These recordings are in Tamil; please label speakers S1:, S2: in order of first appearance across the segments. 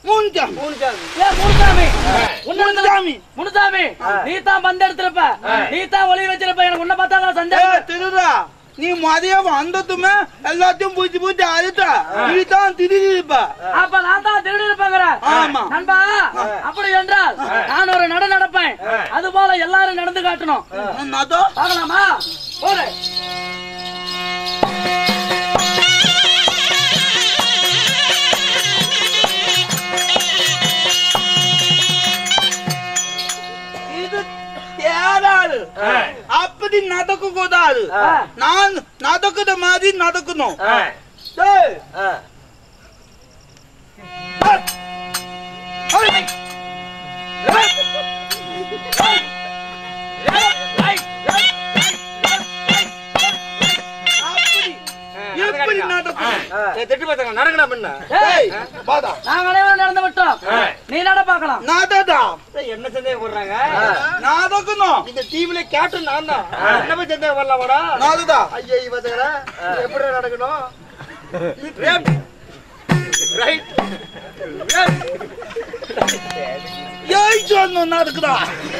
S1: மூணு சாமி
S2: ஏ முனுசாமி உன்ன
S1: முனுசாமி.
S2: முனுசாமி நீ தான் பந்து எடுத்திருப்ப நீ தான் ஒளி வச்சிருப்ப எனக்கு உன்ன பார்த்தா தான்
S1: ஏ
S2: சந்தேகம்
S1: திருடா நீ மதியம் வந்ததுமே எல்லாத்தையும் பூச்சி பூச்சி அழுத்த நீ தான் திருடிப்ப
S2: அப்ப நான் தான் திருடி இருப்பேங்கிற
S1: ஆமா.
S2: நண்பா அப்படி என்றால் நான் ஒரு நட நடப்பேன் அது போல எல்லாரும் நடந்து காட்டணும்
S1: என்னதோ
S2: பார்க்கலாமா போடு
S1: இது தேடாது அப்படி நடக்க கூடாது நான் நடக்குற மாதிரி நடக்கணும் டேய். அப்படி. எப்படி நடக்கணும்
S3: திட்டு பார்த்தாங்க நடக்கணும் முன்ன
S1: டேய், வாடா.
S2: நாங்க அனைவரும் நடந்து விட்டோம் நீ நட பார்க்கலாம்
S1: நடடா.
S3: என்ன சந்தேகப்படுறாங்க
S1: நடக்கணும்
S3: இந்த டீம்ல கேப்டன் நான் தான் என்ன போய் சந்தேகம் வரலாமாடா
S1: நடடா.
S3: ஐயா இவங்கள எப்படி நடக்கணும் ரைட்
S1: ஏய் சொன்ன நடக்குதா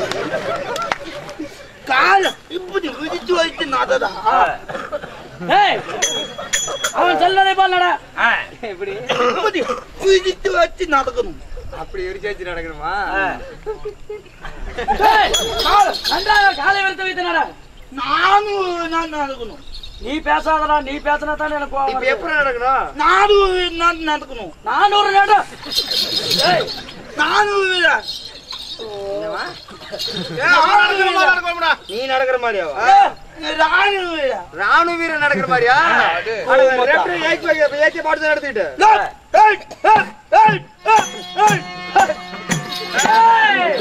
S1: கால இப்படி விரிச்சு வச்சு நடடா
S2: ஏய் அவன் சொல்வதை போல் நட
S3: எப்படி
S1: இப்படி விரிச்சு வச்சு நடக்கணும்
S3: அப்படி எரிச்சாச்சு நடக்கணுமா
S2: ஏய், நன்றாக காலை விரித்து வைத்து நட
S1: நானும் நான் நடக்கணும்
S2: நீ பேசாதடா நீ பேசினா தானே எனக்கு கோவம்
S3: இப்ப
S2: வருது.
S3: எப்படி நடக்கணும்
S1: நானும் நான் நடக்கணும்
S2: நானூறு நட ஏய்,
S1: நானும் இல்ல.
S3: நீ நடக்கிற மாதிரியா
S1: ஏய், நானும் இல்ல.
S3: ராணுவ வீரன் நடக்கிற மாதிரியா ரெஃப்ரி ஏச்சி வைக்க ஏச்சி பாட்டு நடத்திட்டு
S1: ஏய், ஏய், ஏய், ஏய், ஏய், ஏய்.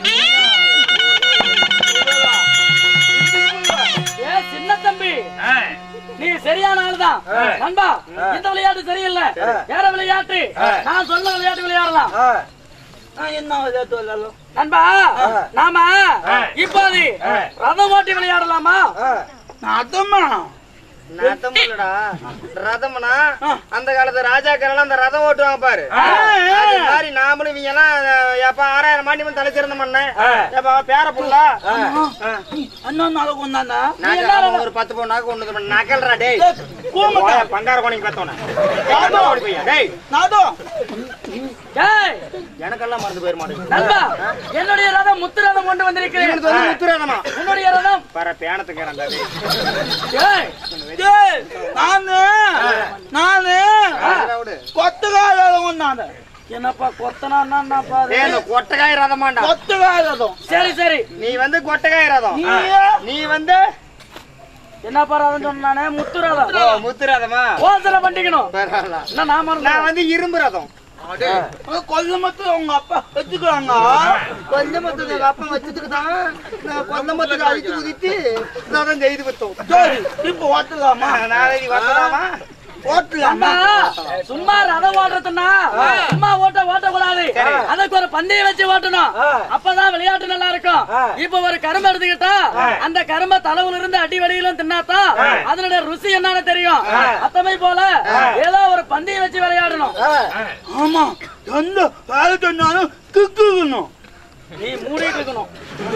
S2: ஏ சின்ன தம்பி நீ சரியான ஆளுதான் நண்பா இந்த விளையாட்டு சரியில்லை வேற விளையாட்டு நான் சொன்ன விளையாட்டு விளையாடலாம்
S1: நான் என்ன விளையாட்டு விளையாடலாம்?
S2: நண்பா நாம இப்போது ரதம் ஓட்டி விளையாடலாமா
S1: நடமா
S3: ரதம் இல்லடா ரதம்னா அந்த காலத்து ராஜாக்கள் அந்த ரதம் ஓட்டுவாங்க பாரு அது மாதிரி நாமளும் இவங்க எல்லாம் எப்ப ஆறாயிரம் மாண்டி வந்து தலை சிறந்த மண்ணேன் எப்ப பேர புள்ளா
S1: அண்ணா நடக்கும் தானே
S3: நாங்க அவன் ஒரு பத்து பவுன் நாக்கு ஒண்ணு நகல்றா டேய்
S1: கூமட்டா
S3: பங்கார கோணிக்கு பார்த்தோன்னே ஓடி போய்யா டேய்
S1: நாதம்
S2: ஏய்
S3: எனக்கெல்லாம் மறந்து போயிட மாட்டேங்குது
S2: நண்பா என்னுடைய ரதம் முத்து ரதம் கொண்டு வந்திருக்கிறேன்
S3: இவனுக்கு வந்து முத்துறாதமா
S2: உன்னுடைய ரதம்
S3: பர பேனத்துக்கு
S2: ஏய்
S1: டேய், நானு நானு
S3: விடு
S1: கொத்தகாலம் கொண்டாந்த
S2: என்னப்பா கொத்தனா என்னப்பா அது?
S3: டேய் இந்த கொட்டகாய் ரதமாண்டா
S1: கொத்தகாலம்
S2: சரி சரி
S3: நீ வந்து கொட்டகாய் ரதம்
S1: நீ
S3: நீ வந்து
S2: என்னப்பா ரதம் சொன்னானே முத்து ரதம்
S3: ஓ, முத்து ரதமா
S2: ஓசல பண்ணிக்கணும்
S3: பரவாயில்ல
S2: என்ன நான் மறந்து
S3: நான் வந்து இரும்பு ரதம்
S1: கொல்ல மட்டும் உங்க அப்பா வச்சுக்கிறாங்க
S3: கொல்லமத்துக்கு எங்க அப்பா வச்சதுக்கு தான் நான் கொல்லமத்துக்கு அழிச்சு குதித்து ரதம் செய்து விட்டோம்
S1: சரி இப்ப ஓட்டலாமா
S3: நாளைக்கு வரலாமா
S1: ஓட்டலாமா
S2: அம்மா, சும்மா ரதம் ஓட்டுறதுன்னா சும்மா ஓட்ட ஓட்ட கூடாது அதுக்கு ஒரு பந்தயம் வச்சு ஓட்டணும் அப்பதான் விளையாட்டு நல்லா இருக்கும் இப்ப ஒரு கரும்பு எடுத்துக்கிட்டா அந்த கரும்பை தளவுல இருந்து அடி வடியிலும் தின்னாதான் அதனுடைய ருசி என்னன்னு தெரியும் அத்தமை போல ஏதோ ஒரு பந்தயம் வச்சு விளையாடணும்
S1: ஆமா எந்த வேலை சொன்னாலும் கிக்குக்கணும்
S2: நீ மூடிட்டு இருக்கணும்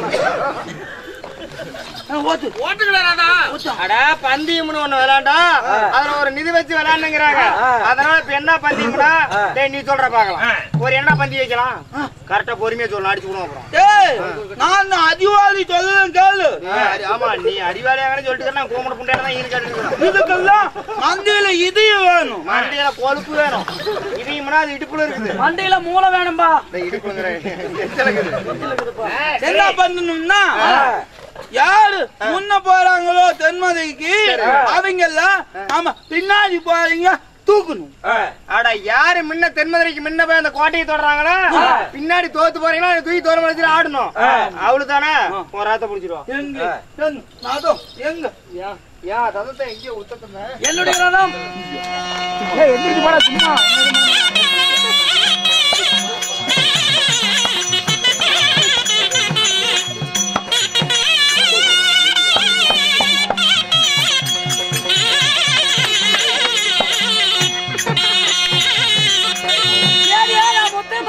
S1: ஓட்டு
S3: அட பந்தயம்னு ஒண்ணு விளையாண்டா அதுல ஒரு நிதி வச்சு விளையாண்டுங்கிறாங்க அதனால இப்ப என்ன பந்தயம்னா டேய் நீ சொல்ற பாக்கலாம் ஒரு என்ன பந்தயம் வைக்கலாம் கரெக்டா பொறுமையா சொல்லணும் அடிச்சு விடுவோம் அப்புறம்
S1: ஏய் நான் அதிவாளி சொல்லுறேன் கேளு
S3: அடி- ஆமா நீ அறிவாளியாக சொல்லிட்டு நான் கோமட புண்டையில தான் ஈர்க்காட்டு
S1: இதுக்கெல்லாம் மந்தியில இதயம் வேணும்
S3: மண்டியில கொழுப்பு வேணும் இதையும்னா அது இடுப்புல இருக்குது
S2: வண்டியில மூளை வேணும்பா
S3: இந்த இடுப்புங்கிற எச்சல இருக்குது.
S1: என்ன பண்ணணும்னா யாரு முன்ன போறாங்களோ தென்மதைக்கு அவங்க எல்லாம் ஆமா பின்னாடி போறீங்க தூக்கணும்
S3: அட யாரு முன்ன தென்மதுரைக்கு முன்ன போய் அந்த கோட்டையை தொடறாங்களா பின்னாடி தோத்து போறீங்களா அந்த தூக்கி தோற வச்சுட்டு ஆடணும் அவளு தானே ஒரு ராத்த புடிச்சிருவோம்
S1: எங்க எங்க? நாதம் எங்க
S3: ஏன் அதான் எங்கேயோ உத்தத்துங்க
S2: என்னுடைய ரதம் ஏறி ஏறா முத்து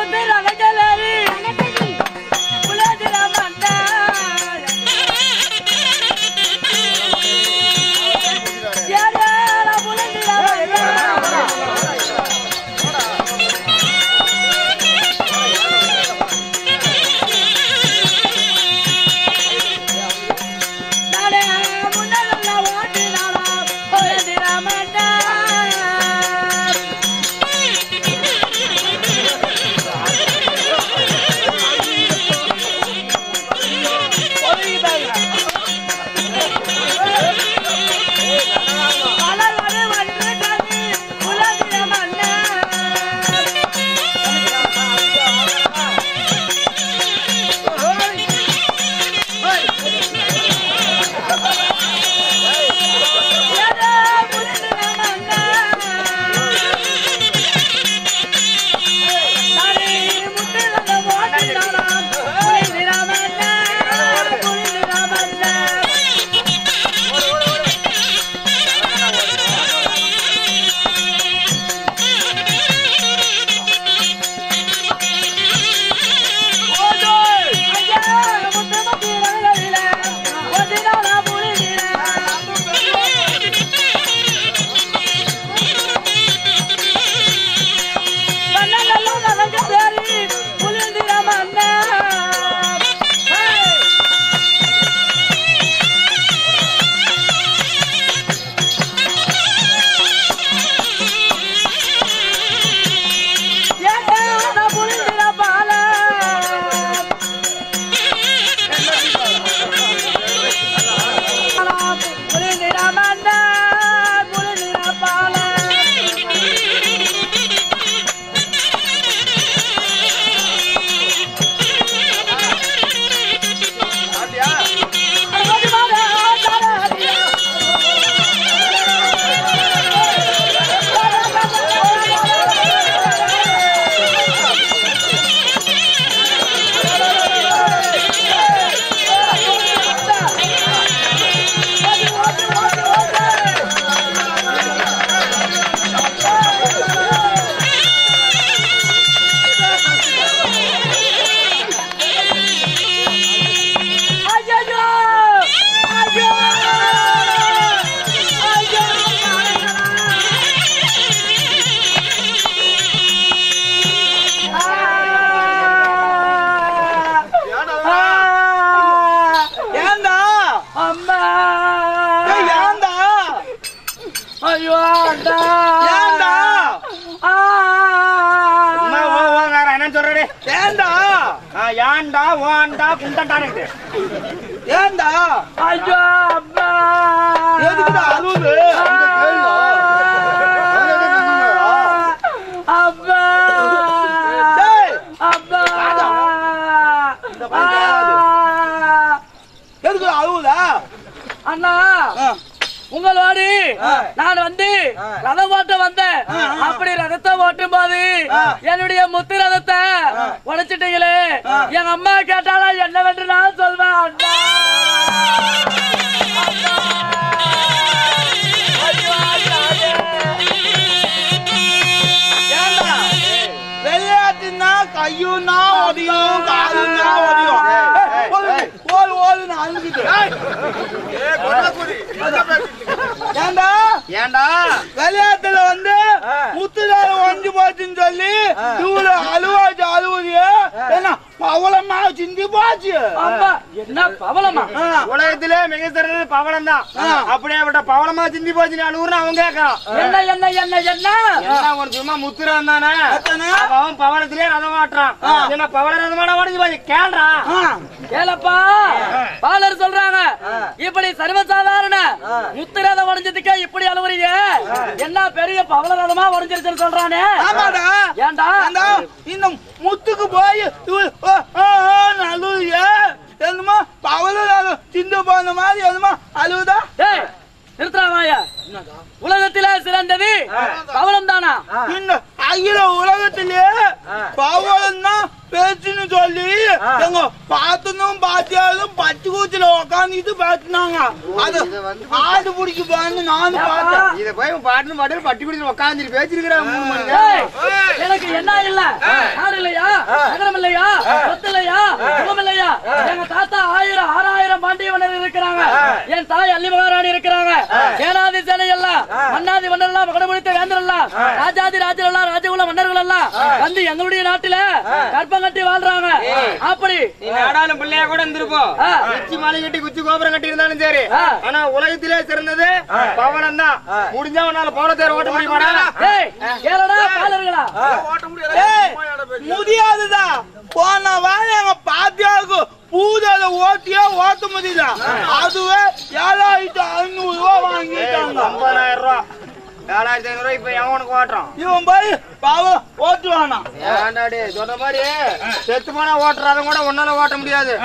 S3: என்னன்னு சொல்றாரு
S1: ஏண்டா
S3: யான்டா ஓன்டா குண்டன்டான்னு
S1: ஏண்டா
S2: ஐயோ அம்மா
S1: எதுக்குடா அழுவுது
S2: அம்மா
S1: டேய்,
S2: அம்மா
S1: இந்த பையன் யாரு? எதுக்குடா அழுவுதா
S2: அண்ணா
S1: ஆ.
S2: உங்களோடு
S1: ஆ.
S2: நான் வந்து
S1: ஆ.
S2: ரதம் ஓட்ட வந்தேன்
S1: ஆ, ஆ.
S2: அப்படி ரதத்தை ஓட்டும் போது
S1: ஆ.
S2: என்னுடைய முத்து ரதத்தை
S1: ஆ.
S2: உடைச்சிட்டீங்களே
S1: ஆ.
S2: எங்க அம்மா கேட்டாலா என்னவென்று நான் சொல்வேன் அண்ணா அண்ணா. ஐயோ, ஐயோ.
S1: ஏண்டா விளையாட்டுன்னா கையும்னா ஒடியும் காலும்னா ஒடியும்
S3: ஏய்,
S1: ஓடு,
S3: ஏய்.
S1: ஓடு ஓடுன்னு அழுகுது ஏண்டா
S3: ஏன்டா
S1: விளையாட்டுல வந்து முத்துதார ஒஞ்சு போச்சுன்னு சொல்லி இவ்வளவு அழுவாச்சு அழுவுதியே என்ன பவளமா சிந்தி போச்சு
S2: அம்மா என்ன பவளமா
S1: ஆ.
S3: உலகத்திலே மிக சிறந்தது பவளம் தான்
S1: ஆ.
S3: அப்படியே விட்ட பவளமா சிந்தி போச்சு அழுகுறன்னு அவன் கேட்கறான்
S2: என்ன என்ன என்ன என்ன
S3: என்ன ஒரு சும்மா முத்துறான் தானே
S1: எத்தனை?
S3: அவன் பவளத்திலே ரதம் ஓட்டுறான்
S1: ஆ.
S3: என்ன பவள ரதமான உடஞ்சு போய் கேள்றா
S1: ஆ.
S2: ஏலப்பா பாலர் சொல்றாங்க இப்படி சர்வசாதாரண முத்திரத உடஞ்சதுக்கே இப்படி அழுவுறீங்க என்ன பெரிய பவளரதமா உடஞ்சிருச்சுன்னு சொல்றானே
S1: ஆமாடா
S2: ஏன்டா
S1: ஏண்டா இந்த முத்துக்கு போய் இவ- ஆ, ஆ, ஆன்னு அழுவுதியே என்னமோ பவள சிந்து போன மாதிரி என்னமோ அழுவுதா
S2: டேய் நிறுத்துறாங்க உலகத்திலே சிறந்தது பவளம் தானா
S1: இந்த அகில உலகத்திலே பவளம் தான் பேச்சுன்னு சொல்லி எங்க பாத்தனும் பாத்தியாலும் பச்சை கூச்சில உக்காந்துட்டு பேசினாங்க அது
S3: இது வந்து
S1: ஆடு பிடிக்க போன்னு நானும் பார்த்தேன்
S3: இத போய் உன் பாட்டுன்னு பாட்டு பட்டி குடிச்சு உட்காந்துட்டு பேசிருக்கிறான் மூணு மணி
S2: டேய்,
S3: நேரம்
S2: எனக்கு என்ன இல்ல நாடு இல்லையா நகரம் இல்லையா சொத்து இல்லையா சுகம் இல்லையா எங்க தாத்தா ஆயிரம் ஆறாயிரம் பாண்டியவனர் இருக்கிறாங்க என் தாய் அள்ளி மகாராணி இருக்கிறாங்க சேனாதி சேனை எல்லாம் மன்னாதி மன்னர் எல்லாம் மகடமுடித்த வேந்தர் எல்லாம் ராஜாதி ராஜர் எல்லாம் ராஜகுல மன்னர்கள் எல்லாம் வந்து எங்களுடைய நாட்டுல கற்பம் கட்டி வாழ்றாங்க அப்படி
S3: நீ நாடாளும் பிள்ளையா கூட இருந்திருப்போம்
S2: ஆ.
S3: குச்சி மாலை கட்டி குச்சி கோபுரம் கட்டி இருந்தாலும் சரி
S2: ஆ.
S3: ஆனா உலகத்திலே சிறந்தது பவனம் தான் முடிஞ்சா உன்னால போன தேர் ஓட்ட முடியுமாடா
S2: டேய், ஏலடா பாலர்களா
S1: ஏய், முடியாதுதா போன வாரம் எங்க பாத்தியாவுக்கு பூஜையில ஓட்டியே ஓட்ட முடியல அதுவே ஏழாயிரத்தி ஐநூறு ரூபா வாங்கிட்டாங்க
S3: ஒன்பதாயிரம் ரூபா ஏழாயிரத்தி ஐநூறு ரூபாய் இப்ப எவனுக்கு ஓட்டுறோம்
S1: இவன் போய் பாவம் ஓட்டுவானா
S3: ஏன்டாடி சொன்ன மாதிரி செத்து போனா ஓட்டுறத கூட உன்னால ஓட்ட முடியாது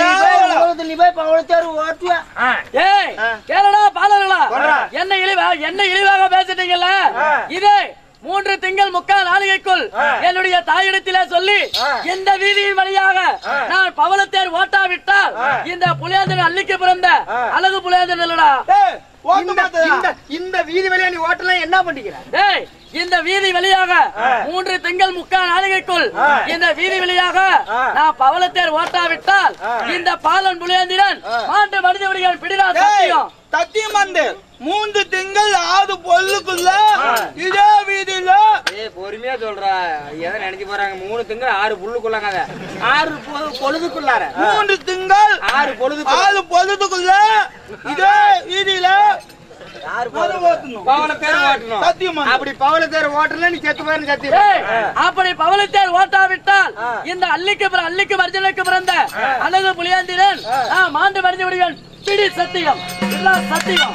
S2: ஏய் கேளடா பாலர்களா
S3: சொல்றா.
S2: என்ன இழிவா என்ன இழிவாக பேசிட்டீங்கல்ல இதே மூன்று திங்கள் முக்கால் நாளிகைக்குள் என்னுடைய தாயிடத்திலே சொல்லி இந்த வீதியின் வழியாக நான் பவளத்தேர் ஓட்டாவிட்டால் இந்த புலியாந்தன் அள்ளிக்கு பிறந்த அழகு புலியாந்தன் இல்லடா
S1: ஏய், ஓட்ட
S3: இந்த-
S1: மாட்டேன்
S3: இந்த- இந்த வீதி வழியா நீ ஓட்டலாம் என்ன பண்ணிக்கிற
S2: டேய் இந்த வீதி வழியாக மூன்று திங்கள் முக்கால் நாளிகைக்குள் இந்த வீதி வழியாக நான் பவளத்தேர் ஓட்டாவிட்டால் இந்த பாலன் புலியாந்திரன் மாட்டு மனித விடிகள் பிடிடா சத்தியம்
S1: சத்தியம் வந்து மூன்று திங்கள் ஆறு பொருளுக்குள்ள இதே வீதியில
S3: ஏய் பொறுமையா சொல்றா எதை நினைச்சு போறாங்க மூணு திங்கள் ஆறு புல்லுக்குள்ளாங்க அதை. ஆறு பொ- பொழுதுக்குள்ளார
S1: மூன்று திங்கள்
S3: ஆறு பொழுதுக்கு
S1: ஆறு பொழுதுக்குள்ள இதே வீதியில அது ஓட்டணும்.
S3: பவளத்தேர் ஓட்டணும்
S1: சத்தியம் வந்து.
S3: அப்படி பவளத்தேர் ஓட்டல நீ செத்து போயிரு சத்தி
S2: ஏய், அப்படி பவளத்தேர் ஓட்டாவிட்டால் இந்த அள்ளிக்கு பிற- அள்ளிக்கு மர்ஜனுக்கு பிறந்த அழகு புலியாந்திரன் நான் மாண்டு மடிந்து விடுவேன் பிடி சத்தியம் இதுதான் சத்தியம்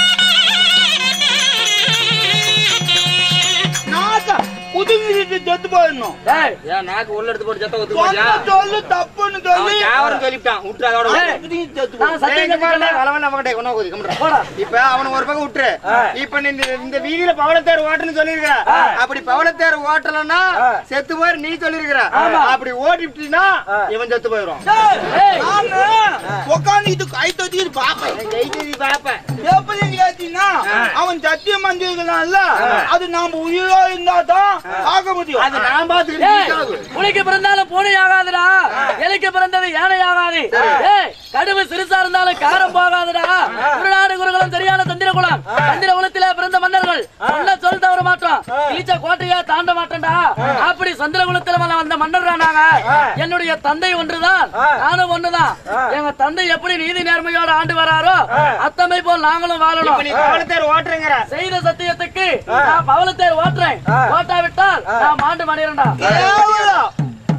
S1: நாக்க புதுங்கிட்டு செத்து போயிடணும்
S2: ஏய்,
S3: ஏன் நாக்கு உள்ள எடுத்து போட்டு செத்த ஒத்து
S1: சொன்ன
S3: போச்சா
S1: சொல்லு தப்புன்னு சொல்லி
S3: அவன் கேவரம் சொல்லிட்டான் விட்டு அதோட விட்டு.
S1: புதுங்கிட்டு செத்து
S2: நான்
S1: போயிடணும்.
S2: சத்தியம் செஞ்சுட்டேன்ல.
S3: கலவன் நம்ம கிட்ட கொண்டு போகுது, கம்முடா.
S2: போடா.
S3: இப்ப அவன ஒரு பக்கம் விட்டுரு இப்ப நீ இந்த இந்த வீதியில பவளத்தேர் ஓட்டுன்னு சொல்லிருக்கிற அப்படி பவளத்தேர் ஓட்டலன்னா செத்து போய் நீ சொல்லிருக்கிற அப்படி ஓட்டிட்டீங்கன்னா இவன் செத்து போயிடும்
S1: ஏய்,
S2: ஏய்.
S1: நானு உக்காந்துக்கிட்டு கை தட்டிட்டு பாப்பேன்
S3: ஜெயிச்சு பாப்பேன்
S1: எப்படி கேட்டீங்கன்னா அவன் சத்தியம் பண்ணிருக்கலாம்ல அது நாம உயிரோ இருந்தா தான் பார்க்க முடியும்
S3: அது நான்
S2: ஏய்,
S3: பாத்துக்கிட்டு
S2: புலிக்கு பிறந்தாலும் பூனை ஆகாதுடா எலிக்கு பிறந்தது யானை ஆகாது ஏய் கடுவு சிறுசா இருந்தாலும் காரம் போகாதுடா குருநாடு குருகுலம் சரியான தந்திர குலம் தந்திர குலத்திலே பிறந்த மன்னர்கள் சொன்ன சொல் தவற மாட்டோம் இழிச்ச கோட்டையா தாண்ட மாட்டோம்டா அப்படி சந்திர குலத்துல வந்த மன்னர்டா நாங்க என்னுடைய தந்தை ஒன்றுதான் நானும் ஒண்ணுதான் எங்க தந்தை எப்படி நீதி நேர்மையோட ஆண்டு வராரோ அத்தமை போல் நாங்களும்
S3: இப்ப
S2: வாழணும்
S3: நீ பவளத்தேர் ஓட்டுறேங்கிற
S2: செய்த சத்தியத்துக்கு நான் பவளத்தேர் ஓட்டுறேன் ஓட்டாவிட்டால் நான் மாண்டு மணிரண்டா
S1: கேவலம்.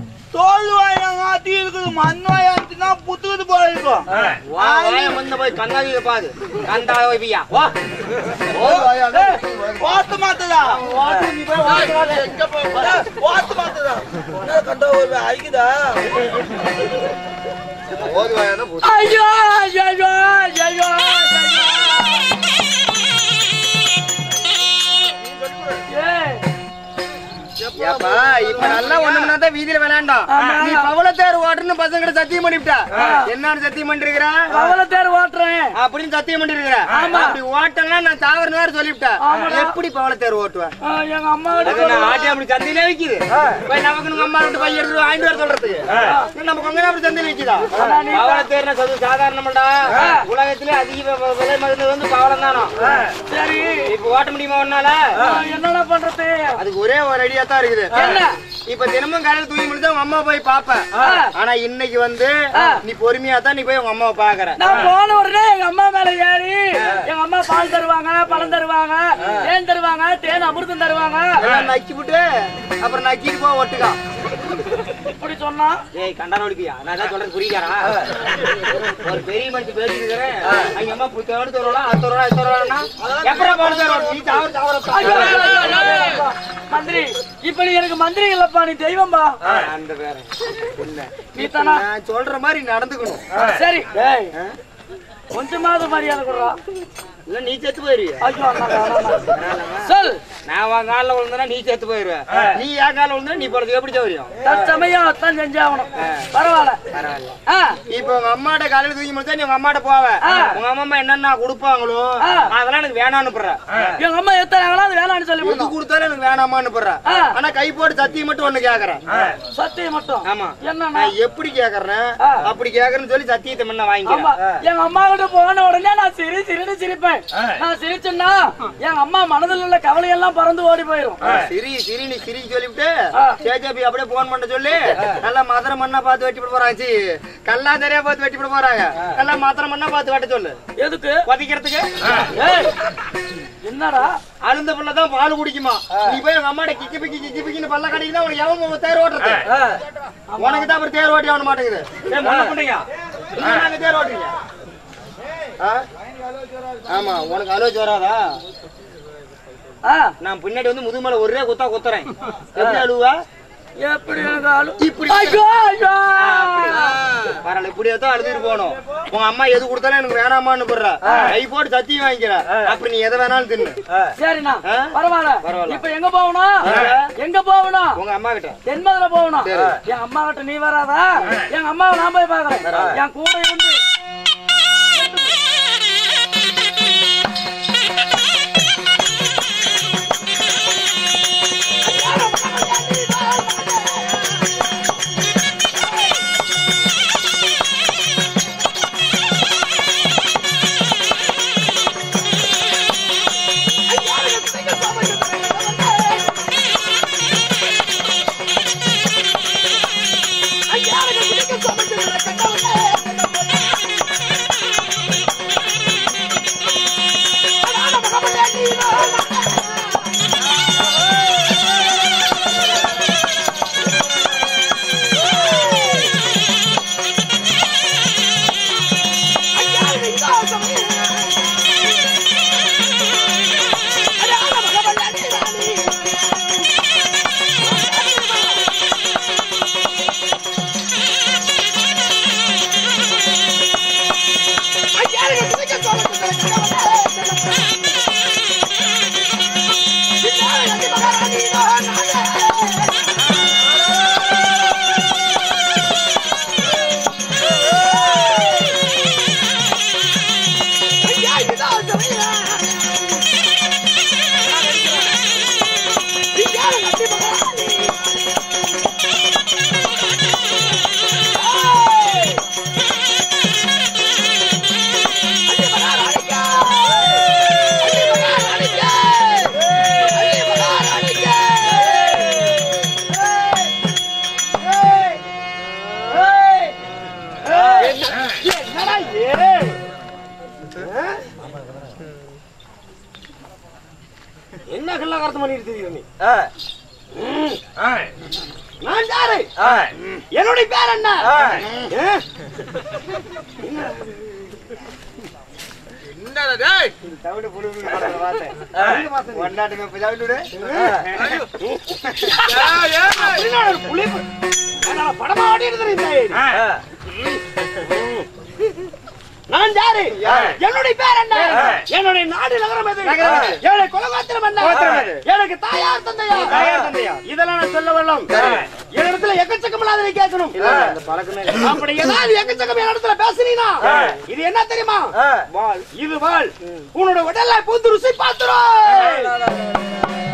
S1: மண்ணாயாச்சுன்னா புத்துக்குது போல இருக்கும்
S3: வா, வாயை முன்ன போய் கண்ணாடியில பாரு கண்டா வைப்பியா வா
S1: வாத்து மாத்துதா வாத்து மாத்துதா என்ன கண்டா ஒரு அழிக்குதா
S2: ஐயோ ஐயோ ஐயோ ஐயோ ஏய்
S3: ஏப்பா இப்ப நல்லா ஒண்ணுனா தான் வீதியில விளையாண்டோம்
S2: ஆமா.
S3: நீ பவளத்தேர் ஓட்டுன்னு பசங்க கிட்ட சத்தியம் பண்ணிவிட்ட என்னன்னு சத்தியம் பண்ணிருக்கிற
S2: கவலை தேர் ஓட்டுறேன்
S3: அப்படின்னு சத்தியம் பண்ணிருக்கிற
S2: ஆமா.
S3: அப்படி ஓட்டனா நான் தாவரன்னு வேற சொல்லிவிட்டேன்
S2: ஆமாடா.
S3: எப்படி பவளத்தேர் ஓட்டுவேன்
S2: ஆ, எங்க அம்மா
S3: அது
S2: கிட்ட
S3: நான் ஆட்டி அப்படி சந்தையிலே விக்குது போய் நமக்கு நம்ம அம்மா விட்டு பையன் எடுத்து வாங்கிட்டு வர சொல்றதுக்கு இது நம்ம கொஞ்ச அப்படி சந்தையில விக்குதா பவளத்தேர்னா சொல்லு சாதாரணமாடா உலகத்திலே அதிக வ- விலை மருந்து வந்து பவளம் தானோ
S2: சரி
S3: இப்ப ஓட்ட முடியுமா ஒன்னால
S2: ஆ, என்னடா பண்றது
S3: அதுக்கு ஒரே ஒரு ஐடியா தான் இருக்குது
S2: என்ன?
S3: இப்ப தினமும் காலையில தூங்கி முடிஞ்சா உங்க அம்மா போய் பாப்ப ஆனா இன்னைக்கு வந்து நீ பொறுமையா தான் நீ போய் உங்க அம்மாவை பாக்குற
S2: நான் போன உடனே எங்க அம்மா மேல ஏறி எங்க அம்மா பால் தருவாங்க பழம் தருவாங்க தேன் தருவாங்க தேன் அமிர்தம் தருவாங்க
S3: எல்லாம் நக்கி விட்டு அப்புறம் நக்கிட்டு போ ஒட்டுக்கா
S2: இப்படி சொன்னா
S3: ஏய் கண்டான ஒழிப்பியா நான் தான் சொல்றது புரியுதாரா ஒரு பெரிய மனுஷன் பேசிட்டு இருக்கிறேன் எங்க அம்மா புத்தோடு தருவலாம் அது தருவலாம் இது தருவலாம்னா எப்பறம் போன தருவோம் நீ தவறு
S2: ஐயோ,
S3: தவறு
S2: ஐயோ, ஐயோ, ஐயோ. மந்திரி இப்ப நீ எனக்கு மந்திரி இல்லப்பா நீ தெய்வம்பா
S3: அந்த பேர இல்ல
S2: நீ தானா
S3: நான் சொல்ற மாதிரி நடந்துக்கணும்
S2: சரி டேய் கொஞ்சமாவது மரியாதை கொடுறா
S3: இல்ல நீ செத்து போயிருவிய
S2: ஐயோ அண்ணா, அண்ணா, அண்ணா. சொல்
S3: நான் உன் காலில் விழுந்தனா நீ செத்து போயிருவ நீ என் காலில் விழுந்தா நீ போறது எப்படி தெரியும்
S2: தற்சமயம் அத்தான் செஞ்சாகணும் பரவாயில்ல
S3: பரவாயில்ல
S2: ஆ,
S3: இப்ப உங்க அம்மாட்ட காலையில தூக்கி முடிச்சா நீ உங்க அம்மாட்ட போவ
S2: ஆ.
S3: உங்க அம்மா என்னென்ன கொடுப்பாங்களோ
S2: ஆ.
S3: அதெல்லாம் எனக்கு வேணாம்னு போடுற
S2: எங்க அம்மா எத்தனாங்களோ அது வேணாம்னு சொல்லி
S3: எது
S2: விடணும்
S3: கொடுத்தாலும் எனக்கு வேணாமான்னு போடுற
S2: ஆ.
S3: ஆனா கை போட்டு சத்தியம் மட்டும் ஒண்ணு கேக்குறேன்
S2: சத்தியம் மட்டும்
S3: ஆமா
S2: என்னன்னா
S3: நான் எப்படி கேக்குறேன்
S2: ஆ.
S3: அப்படி கேக்குறேன்னு சொல்லி சத்தியத்தை முன்ன
S2: ஆமா
S3: வாங்கிக்கிறேன்
S2: எங்க அம்மா கிட்ட போன உடனே நான் சிரி சிரின்னு சிரிப்பேன் நான் சிரிச்சேன்னா எங்க அம்மா மனதில் உள்ள கவலை எல்லாம் பறந்து ஓடி போயிரும்
S3: சிரி சிரி நீ சிரி சொல்லிவிட்டு
S2: ஆ.
S3: சேஜாபி அப்படியே போன் பண்ண சொல்லி நல்லா மதுரை மண்ணா பார்த்து வெட்டி போட போறாங்க சி கல்லா தெரியா பார்த்து வெட்டி போட போறாங்க நல்லா மதுரை மண்ணா பார்த்து வெட்ட சொல்லு
S2: எதுக்கு
S3: கொதிக்கிறதுக்கு
S2: ஏய், என்னடா
S3: அழுந்த பிள்ளை தான் பால் குடிக்குமா நீ போய் உங்க அம்மாட்ட கிக்கி பிக்கி கிக்கி பிக்கின்னு பல்ல கடிக்குதா உனக்கு எவன் தேர் ஓட்டுறது உனக்கு தான் அப்புறம் தேர் ஓட்டி ஆக மாட்டேங்குது ஏய், மண்ணை புண்டைங்க. நீங்க நாங்க தேர் ஓட்டுறீங்க ஆ? ஆமா உனக்கு அலோச்சு வராதா
S2: ஆ,
S3: நான் பின்னாடி வந்து முதுமலை ஒரே குத்தா குத்துறேன் எப்படி அழுவா
S2: எப்படி எனக்கு அழு
S3: இப்படி
S2: ஐயோ ஐயோ
S3: பரவாயில்ல இப்படியே தான் அழுதுட்டு போகணும் உங்க அம்மா எது கொடுத்தாலும் எனக்கு வேணாமான்னு போடுற கை போட்டு சத்தியம் வாங்கிக்கிற அப்படி நீ எதை வேணாலும் தின்னு
S2: சரிண்ணா
S3: ஆ?
S2: பரவாயில்ல
S3: பரவாயில்ல.
S2: இப்ப எங்க போகணும் எங்க போகணும்
S3: உங்க அம்மா கிட்ட
S2: தென்மதுரை போகணும் என் அம்மா கிட்ட நீ வராதா எங்க அம்மாவை நான் போய் பாக்குறேன் என் கூட இருந்து
S3: என்ன கல்ல கருத்து பண்ணிட்டு தெரியும் நீ நான் யாரு
S4: என்னுடைய பேர் என்ன ஏ?
S3: தவிடு புழு புழு பண்ற வார்த்தை. ஒன்னாட்டுமே இப்ப தவிடு விடு.
S4: அப்படின்னா ஒரு புளிப்பு. அதனால படமா ஆடி இருக்கிறேன் நான் யாரு என்னுடைய பேர் என்ன என்னுடைய நாடு நகரம் எது
S3: நகரம் எது?
S4: என்னுடைய குலகோத்திரம் என்ன
S3: கோத்திரம் எது?
S4: எனக்கு தாயார் தந்தையா
S3: தாயார் தந்தையா?
S4: இதெல்லாம் நான் சொல்ல வரலாம் என்னிடத்துல எக்கச்சக்கம் இல்லாத கேட்கணும்
S3: இல்ல, இல்ல, அந்த பழக்கமே இல்ல.
S4: அப்படி ஏதாவது எக்கச்சக்கம் என்னிடத்துல பேசுனீனா இது என்ன தெரியுமா வாள் இது வாள் உன்னோட உடல்ல பூந்து ருசி பாத்துரும்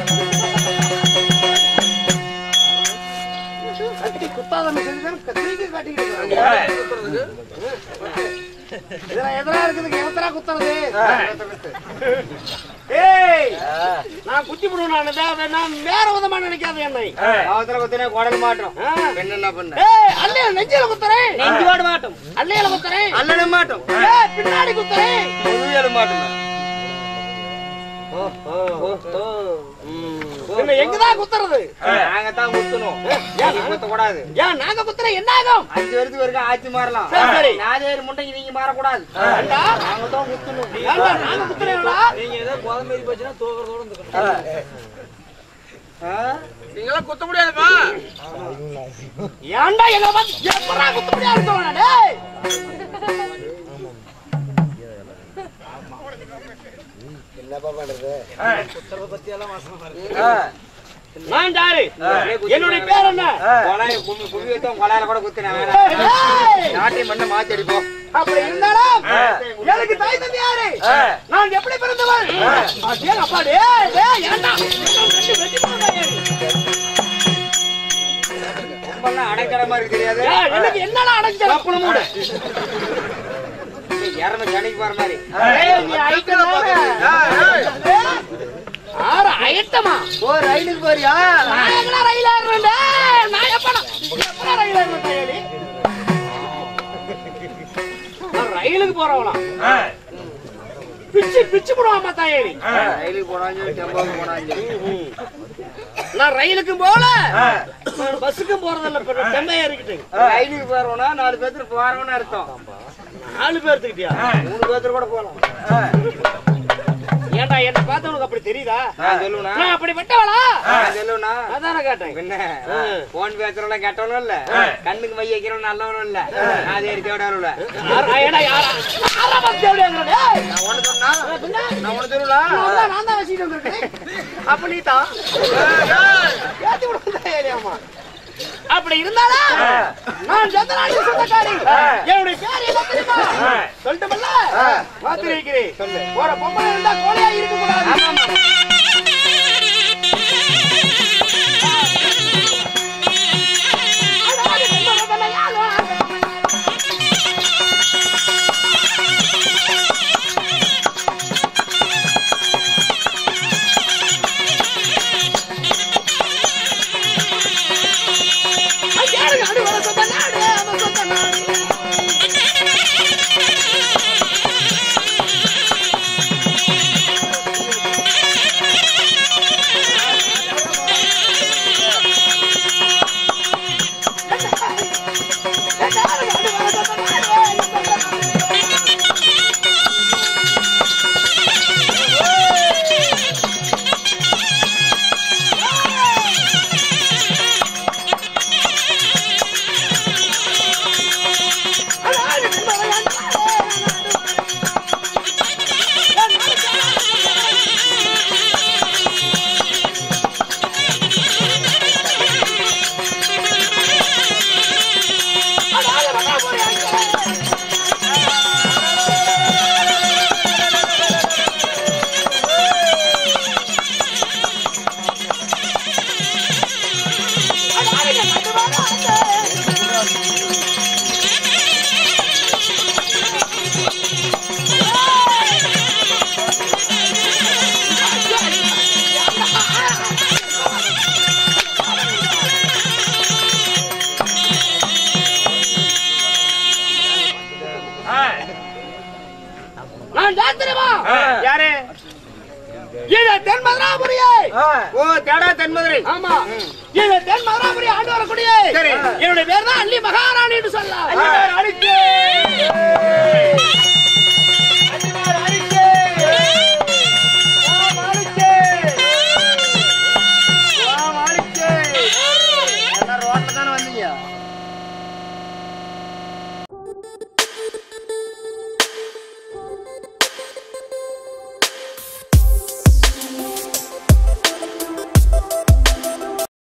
S4: கத்தி குத்தாதன்னு சொல்லிதான் கத்திரிக்கு காட்டிக்கிட்டு இருக்காங்க. இதெல்லாம் எதிரா இருக்குதுக்கு எவத்தரா குத்துறது ஏய் நான் குத்தி விடுவேன் நான் வேற விதமா நினைக்காத என்னை
S3: அவசர குத்தினே குடல் மாட்டோம்
S4: ஆ.
S3: பெண் என்ன பண்ண
S4: ஏய் அல்லைய நெஞ்சில குத்துறேன்
S2: நெஞ்சோடு மாட்டோம்
S4: அல்லையில குத்துறேன்
S3: அல்லட மாட்டோம்
S4: ஏய் பின்னாடி குத்துறேன்
S3: முழுவியல மாட்டோம்
S4: என்ன எங்கதான் குத்துறது
S3: நாங்க தான் குத்தணும் நீங்க குத்த கூடாது
S4: ஏன் நாங்க குத்துறேன் என்ன ஆகும்
S3: அஞ்சு வருஷத்துக்கு வரைக்கும் ஆட்சி மாறலாம்
S4: சரி, சரி.
S3: நாதேரி முண்டைக்கு நீங்க மாறக்கூடாது
S4: ஏண்டா?
S3: நாங்க தான் குத்தணும்
S4: ஏண்டா நாங்க குத்துறேன்டா
S1: நீங்க ஏதோ குழம்பு போச்சுன்னா தூக்கிறதோட இருந்துக்கணும் நீங்களாம் குத்த முடியாதுப்பா
S4: ஏன்டா எங்க வந்து எப்படா குத்த முடியாது சொல்றேன் டேய் நான் யாரு என்னுடைய பேர் என்ன
S3: கொலாய கும்மி கும்மி வைத்தோம் கொலாயில கூட குத்தினேன்
S4: ஏய்,
S3: நாட்டை மண்ணை மாத்தி அடிப்போம்
S4: அப்படி இருந்தாலும் எனக்கு தாய் தந்தை யாரு நான் எப்படி பிறந்தவள் ஏன் அப்பா டேய் டேய் ஏன்டா ரெண்டு வெட்டி போடுறா ஏன்?
S3: ரொம்பலாம் அடைக்கிற மாதிரி தெரியாது
S4: ஏய், எனக்கு என்னடா அடைஞ்ச
S3: கப்புனு மூடு இறந்த கணிக்கு போற மாதிரி
S4: ஏய், நீ ஐட்டமா? ஏய், ஆறு ஐட்டமா
S3: ஓ ரயிலுக்கு போறியா
S4: நான் எங்கடா ரயில் ஏறுறேன் டேய்? நான் எப்படா எப்படா ரயில் ஏறுறேன் தாயலி? நான் ரயிலுக்கு போறவனா பிச்சு பிச்சு போடுவாமா தாயலி
S3: ரயிலுக்கு போனாலும் டெம்போக்கு போனாலும்
S4: நான் ரயிலுக்கும் போல நான் பஸ்ஸுக்கும் போறதில்ல இப்ப நான் செம்மையா இருக்கிட்டு
S3: ரயிலுக்கு போறோம்னா நாலு பேத்துக்கு போறோம்னு அர்த்தம்
S4: நாலு பேர்த்துக்கிட்டியா
S3: மூணு பேத்துக்கு கூட போலாம்
S4: ஏன்டா என்ன பார்த்து உனக்கு அப்படி தெரியுதா
S3: நான் சொல்லுவனா
S4: நான் அப்படி விட்டவளா
S3: நான் சொல்லுவனா
S4: அதான கேட்டேன்
S3: பின்ன போன் பேசுறவன கெட்டவனும் இல்ல கண்ணுக்கு மை வைக்கிறவன் நல்லவனும் இல்ல நான் ஏறி தேடாருல
S4: யாரா ஏடா யாரா யாரா பத்தி அப்படிங்கிற டேய்
S3: நான் ஒண்ணு சொன்னா நான் ஒண்ணு சொல்லுவா
S4: நான் தான் நான் தான் வச்சிட்டு வந்திருக்கேன் அப்ப நீ தான் ஏத்தி விடுறதா ஏரியாமா அப்படி இருந்தாலும் நான் ஜந்தனாடி சொந்தக்காரி என்னுடைய பேர் என்ன தெரியுமா சொல்லட்டுமல்ல பார்த்து இருக்கிறேன் சொல்லு ஒரு பொம்பளை இருந்தா கோழையா இருக்க கூடாது நான் யார் தெரியுமா
S3: யாரு
S4: இது தென் மதுராபுரியே
S3: ஓ தேடா தென்மதுரை
S4: ஆமா என்னுடைய தென் மதுராபுரி ஆண்டு வரக்கூடிய
S3: சரி.
S4: என்னுடைய பேர் தான் அள்ளி மகாராணி என்று சொல்லலாம்
S3: அடிக்கே அடிக்கே மாணிக்கே மாணிக்கே ரோட்ல தானே வந்தீங்க